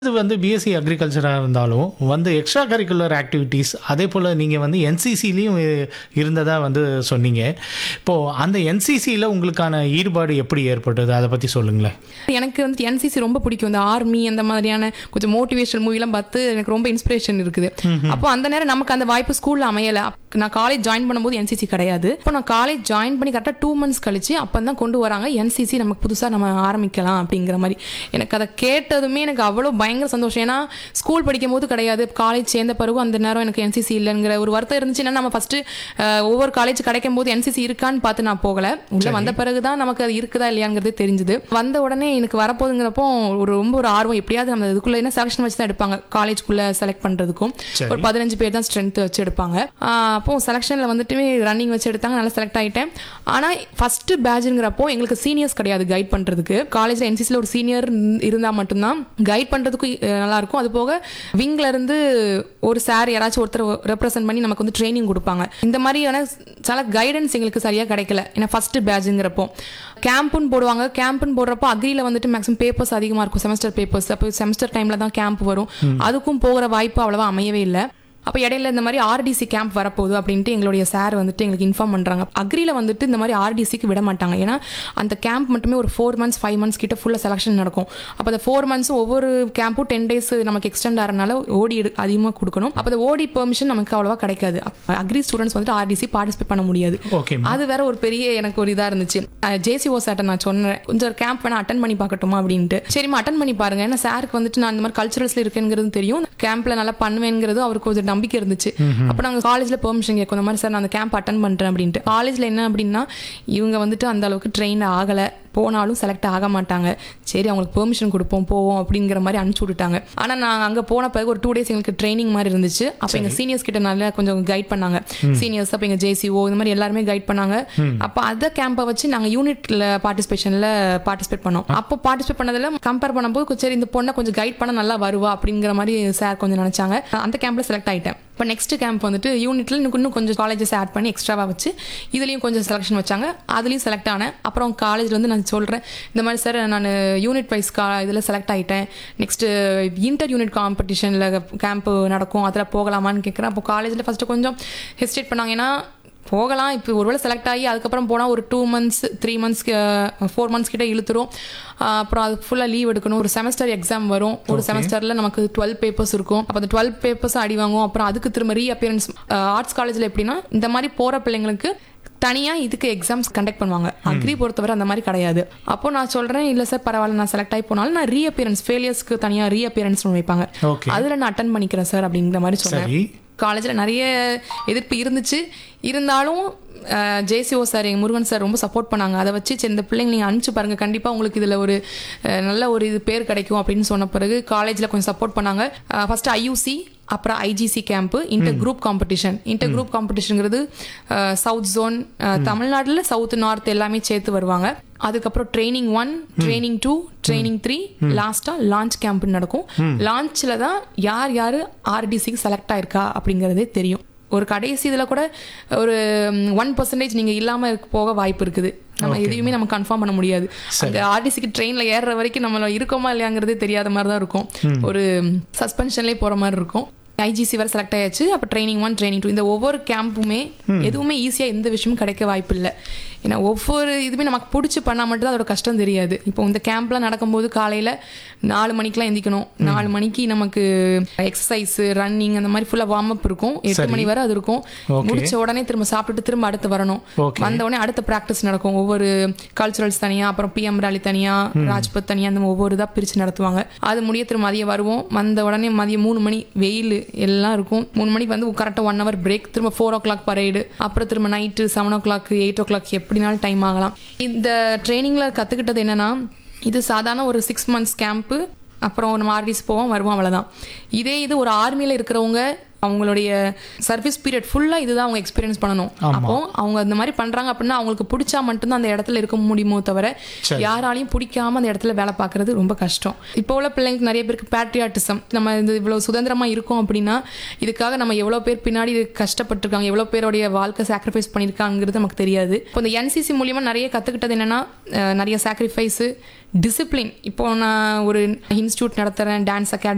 இது வந்து பிஎஸ்சி அக்ரிகல்ச்சராக இருந்தாலும் வந்து எக்ஸ்ட்ரா கரிக்குலர் ஆக்டிவிட்டீஸ் அதே போல் நீங்கள் வந்து என்சிசிலையும் இருந்ததாக வந்து சொன்னீங்க இப்போது அந்த என்சிசியில் உங்களுக்கான ஈடுபாடு எப்படி ஏற்பட்டது அதை பற்றி சொல்லுங்களேன் எனக்கு வந்து என்சிசி ரொம்ப பிடிக்கும் இந்த ஆர்மி அந்த மாதிரியான கொஞ்சம் மோட்டிவேஷனல் மூவிலாம் பார்த்து எனக்கு ரொம்ப இன்ஸ்பிரேஷன் இருக்குது அப்போ அந்த நேரம் நமக்கு அந்த வாய்ப்பு ஸ்கூல்ல அமையல அப்ப நான் காலேஜ் ஜாயின் பண்ணும்போது என்சிசி கிடையாது இப்போ நான் காலேஜ் ஜாயின் பண்ணி கரெக்டாக டூ மந்த்ஸ் கழிச்சு அப்போ தான் கொண்டு வராங்க என்சிசி நமக்கு புதுசாக நம்ம ஆரம்பிக்கலாம் அப்படிங்கிற மாதிரி எனக்கு அதை கேட்டதுமே எனக்கு அவ்வளோ பயங்கர சந்தோஷம் ஏன்னா ஸ்கூல் படிக்கும் போது கிடையாது காலேஜ் சேர்ந்த பிறகு அந்த நேரம் எனக்கு என்சிசி இல்லைங்கிற ஒரு வருத்தம் இருந்துச்சுன்னா நம்ம ஃபர்ஸ்ட் ஒவ்வொரு காலேஜ் கிடைக்கும் போது என்சிசி இருக்கான்னு பார்த்து நான் போகல உள்ள வந்த பிறகு தான் நமக்கு அது இருக்குதா இல்லையாங்கிறது தெரிஞ்சுது வந்த உடனே எனக்கு வரப்போகுதுங்கிறப்போ ஒரு ரொம்ப ஒரு ஆர்வம் எப்படியாவது நம்ம இதுக்குள்ள என்ன செலக்ஷன் வச்சு தான் எடுப்பாங்க காலேஜ்குள்ள செலக்ட் பண்றதுக்கும் சரி. ஒரு பதினஞ்சு பேர் தான் ஸ்ட்ரென்த் வச்சு எடுப்பாங்க ஆஹ் அப்போ செலெக்ஷன்ல வந்துட்டு ரன்னிங் வச்சு எடுத்தாங்க நல்லா செலக்ட் ஆயிட்டேன் ஆனா ஃபர்ஸ்ட் பேட்ச்ங்கிறப்போ எங்களுக்கு சீனியர்ஸ் கிடையாது கைட் பண்றதுக்கு காலேஜ்ல என்சிசில ஒரு சீனியர் இருந்தா மட்டும்தான் கைட் பண்றதுக்கு அஹ், நல்லா இருக்கும் அது போக விங்ல இருந்து ஒரு சார் யாராச்சும் ஒருத்தர் ரெப்ரசென்ட் பண்ணி நமக்கு வந்து ட்ரைனிங் கொடுப்பாங்க இந்த மாதிரியான சில கைடன்ஸ் எங்களுக்கு சரியா கிடைக்கல ஏன்னா ஃபர்ஸ்ட் பேட்ச்ங்கிறப்போ கேம்ப்னு போடுவாங்க கேம்ப்னு போடுறப்போ அக்ரியில் வந்துட்டு மேக்ஸிமம் பேப்பர்ஸ் அதிகமாக இருக்கும் செமஸ்டர் பேப்பர்ஸ் அப்போ செமஸ்டர் டைமில் தான் கேம்ப் வரும் அதுக்கும் போகிற வாய்ப்பு அவ்வளவா அமையவே இல்லை அப்போ இடையில இந்த மாதிரி ஆர்டிசி கேம்ப் வரப்போகுது அப்படின்ட்டு எங்களுடைய சார் வந்துட்டு எங்களுக்கு இன்ஃபார்ம் பண்ணுறாங்க அக்ரியில் வந்துட்டு இந்த மாதிரி ஆர்டிசிக்கு விட மாட்டாங்க ஏன்னா அந்த கேம்ப் மட்டுமே ஒரு ஃபோர் மந்த்ஸ் ஃபைவ் மந்த்ஸ் கிட்ட ஃபுல்லாக செலெக்ஷன் நடக்கும் அப்போ அந்த ஃபோர் மந்த்ஸ் ஒவ்வொரு கேம்ப்பும் டென் டேஸ் நமக்கு எக்ஸ்டெண்ட் ஆகிறனால ஓடி எடு அதிகமாக கொடுக்கணும் அப்போ அந்த ஓடி பெர்மிஷன் நமக்கு அவ்வளோவா கிடைக்காது அக்ரி ஸ்டூடெண்ட்ஸ் வந்துட்டு ஆர்டிசி பார்ட்டிசிபேட் பண்ண முடியாது ஓகே அது வேற ஒரு பெரிய எனக்கு ஒரு இதா இருந்துச்சு ஜேசிஓ சார்ட்ட நான் சொன்னேன் கொஞ்சம் கேம்ப் வேணா அட்டன் பண்ணி பார்க்கட்டுமா அப்படின்ட்டு சரிம்மா அட்டன் பண்ணி பாருங்க ஏன்னா சாருக்கு வந்துட்டு நான் இந்த மாதிரி கல்ச்சுரல்ஸ்ல இருக்கேங்கிறது தெரியும் கேம்ப்ல நல்லா பண்ணுவேங்கிறது அவருக்கு கொஞ்சம் நம்பிக்கை இருந்துச்சு அப்போ நாங்கள் காலேஜ்ல பெர்மிஷன் கேட்கும் இந்த மாதிரி சார் நான் அந்த கேம்ப் அட்டன் பண்றேன் அப்படின்ட்டு காலேஜ்ல என்ன அப்படின்னா இவங்க வந்துட்டு அந்த அளவுக்கு ட்ரெயின் ஆகல போனாலும் செலக்ட் ஆக மாட்டாங்க சரி அவங்களுக்கு பெர்மிஷன் கொடுப்போம் போவோம் அப்படிங்கிற மாதிரி அனுப்பிச்சு விட்டுட்டாங்க ஆனா நான் அங்க போன பிறகு ஒரு டூ டேஸ் எங்களுக்கு ட்ரைனிங் மாதிரி இருந்துச்சு அப்போ எங்க சீனியர்ஸ் கிட்ட நல்லா கொஞ்சம் கைட் பண்ணாங்க சீனியர்ஸ் அப்போ எங்க ஜேசிஓ இந்த மாதிரி எல்லாருமே கைட் பண்ணாங்க அப்போ அந்த கேம்பை வச்சு நாங்க யூனிட்ல பார்ட்டிசிபேஷன்ல பார்ட்டிசிபேட் பண்ணோம் அப்போ பார்ட்டிசிபேட் பண்ணதுல கம்பேர் பண்ணும்போது கொஞ்சம் சரி இந்த பொண்ணை கொஞ்சம் கைட் பண்ண நல்லா வருவா அப்படிங்கிற மாதிரி சார் கொஞ்சம் நினைச்சாங்க அந்த கேம்ப்ல செலக்ட் ஆயிட்டேன் இப்போ நெக்ஸ்ட் கேம்ப் வந்துட்டு யூனிட்ல இன்னும் இன்னும் கொஞ்சம் காலேஜஸ் ஆட் பண்ணி எக்ஸ்ட்ராவா வச்சு இதுலயும் கொஞ்சம் செலெக்ஷன் வச்சாங்க அதுலயும் செலக்ட் ஆனேன் அப்புறம் காலேஜ்ல வந்து நான் சொல்றேன் இந்த மாதிரி சார் நான் யூனிட் வைஸ் கா இதில் செலக்ட் ஆயிட்டேன் நெக்ஸ்ட் இன்டர் யூனிட் காம்படிஷனில் கேம்ப் நடக்கும் அதில் போகலாமான்னு கேட்குறேன் அப்போ காலேஜில் ஃபஸ்ட்டு கொஞ்சம் ஹெசிடேட் பண்ணாங்க ஏன்னா போகலாம் இப்போ ஒருவேளை செலக்ட் ஆகி அதுக்கப்புறம் போனால் ஒரு two months three months four months கிட்ட இழுத்துரும் ஆஹ் அப்புறம் அது ஃபுல்லாக லீவ் எடுக்கணும் ஒரு செமஸ்டர் எக்ஸாம் வரும் ஒரு செமஸ்டரில் நமக்கு டுவெல் பேப்பர்ஸ் இருக்கும் அப்போ அந்த டுவெல் பேப்பர்ஸ் அடி வாங்கும் அப்புறம் அதுக்கு திரும்ப ரீ அப்பியரன்ஸ் ஆர்ட்ஸ் காலேஜில் எப்படின்னா இந்த மாதிரி போகிற பிள்ளைங்களுக்கு தனியா இதுக்கு எக்ஸாம்ஸ் கண்டக்ட் பண்ணுவாங்க அக்ரி பொறுத்தவரை அந்த மாதிரி கிடையாது அப்போ நான் சொல்றேன் இல்ல சார் பரவாயில்ல நான் செலக்ட் ஆகி போனாலும் நான் ரீ அப்பியரன்ஸ் ஃபெயிலியர்ஸ்க்கு தனியா ரீ அப்பியரன்ஸ் வைப்பாங்க Okay. அதுல நான் அட்டன் பண்ணிக்கிறேன் சார் அப்படிங்கிற மாதிரி சொன்னேன் சரி காலேஜில் நிறைய எதிர்ப்பு இருந்துச்சு இருந்தாலும் ஜேசிஓ சார் எங்கள் முருகன் சார் ரொம்ப சப்போர்ட் பண்ணாங்க அதை வச்சு சரி இந்த பிள்ளைங்க நீங்கள் அனுப்பிச்சு பாருங்க கண்டிப்பாக உங்களுக்கு இதில் ஒரு அஹ், நல்ல ஒரு இது பேர் கிடைக்கும் அப்படின்னு சொன்ன பிறகு காலேஜில் கொஞ்சம் சப்போர்ட் பண்ணாங்க ஃபர்ஸ்ட் ஐயூசி அப்புறம் IGC camp inter group competition inter group காம்படிஷனுங்கிறது சவுத் ஜோன் தமிழ்நாட்டில் சவுத் நார்த் எல்லாமே சேர்த்து வருவாங்க அதுக்கப்புறம் training one training two training three லாஸ்டா லான்ச் கேம்ப் நடக்கும் லான்ச்ல தான் யார் யார் ஆர்டிசிக்கு செலக்ட் ஆயிருக்கா அப்படிங்கிறதே தெரியும் ஒரு கடைசி இதில் கூட ஒரு ஒன் பர்சன்டேஜ் நீங்கள் இல்லாமல் போக வாய்ப்பு இருக்குது நம்ம எதையுமே நம்ம கன்ஃபார்ம் பண்ண முடியாது அந்த ஆர்டிசிக்கு ட்ரெயினில் ஏறுற வரைக்கும் நம்ம இருக்கோமா இல்லையாங்கிறதே தெரியாத மாதிரி தான் இருக்கும் ஒரு சஸ்பென்ஷன்லேயே போகிற மாதிரி இருக்கும் ஐஜிசி வரை செலக்ட் ஆயாச்சு அப்போ ட்ரைனிங் ஒன் ட்ரைனிங் டூ இந்த ஒவ்வொரு கேம்ப்புமே எதுவுமே ஈஸியாக எந்த விஷயமும் கிடைக்க வாய்ப்பு இல்லை ஏன்னா ஒவ்வொரு இதுவுமே நமக்கு பிடிச்சி பண்ணால் மட்டும் தான் அதோட கஷ்டம் தெரியாது இப்போ இந்த கேம்ப்லாம் நடக்கும்போது காலையில் நாலு மணிக்கெலாம் எந்திக்கணும் நாலு மணிக்கு நமக்கு எக்ஸசைஸ் ரன்னிங் அந்த மாதிரி ஃபுல்லாக வார்ம் அப் இருக்கும் எட்டு மணி வரை அது இருக்கும் Okay. முடிச்ச உடனே திரும்ப சாப்பிட்டுட்டு திரும்ப அடுத்து வரணும் Okay. வந்த உடனே அடுத்த ப்ராக்டிஸ் நடக்கும் ஒவ்வொரு கல்ச்சுரல்ஸ் தனியா அப்புறம் பிஎம் ராலி தனியா ராஜ்பத் தனியா அந்த ஒவ்வொரு இதா பிரிச்சு நடத்துவாங்க அது முடிய திரும்ப மதியம் வருவோம் வந்த உடனே மதியம் மூணு மணி வெயில் எல்லாம் இருக்கும் மூணு மணிக்கு வந்து கரெக்டாக ஒன் ஹவர் பிரேக் திரும்ப ஃபோர் ஓ கிளாக் பரேடு அப்புறம் திரும்ப night seven o'clock eight o'clock எப்படினாலும் டைம் ஆகலாம் இந்த ட்ரைனிங்ல கத்துக்கிட்டது என்னன்னா இது சாதாரண ஒரு சிக்ஸ் மந்த்ஸ் கேம்ப்பு அப்புறம் நம்ம ஆர்டிஸ் போவோம் வருவோம் அவ்வளவுதான் இதே இது ஒரு ஆர்மியில் இருக்கிறவங்க அவங்களுடைய சர்வீஸ் பீரியட் ஃபுல்லாக இதுதான் அவங்க எக்ஸ்பீரியன்ஸ் பண்ணணும் அப்போ அவங்க அந்த மாதிரி பண்றாங்க அப்படின்னா அவங்களுக்கு பிடிச்சா மட்டும்தான் அந்த இடத்துல இருக்க முடியுமோ தவிர சரி. யாராலையும் பிடிக்காம அந்த இடத்துல வேலை பார்க்கறது ரொம்ப கஷ்டம் இப்போ உள்ள பிள்ளைங்களுக்கு நிறைய பேருக்கு பேட்ரியாட்டிசம் நம்ம இது இவ்வளவு சுதந்திரமா இருக்கோம் அப்படின்னா இதுக்காக நம்ம எவ்வளவு பேர் பின்னாடி இது கஷ்டப்பட்டிருக்காங்க எவ்வளவு பேருடைய வாழ்க்கை சாக்ரிஃபைஸ் பண்ணியிருக்காங்கிறது நமக்கு தெரியாது இப்போ இந்த என்சிசி மூலியமா நிறைய கத்துக்கிட்டது என்னன்னா அஹ், நிறைய சாக்ரிஃபைஸ் டிசிப்ளின் இப்போ நான் ஒரு இன்ஸ்டியூட் நடத்துறேன் டான்ஸ் அகாடமி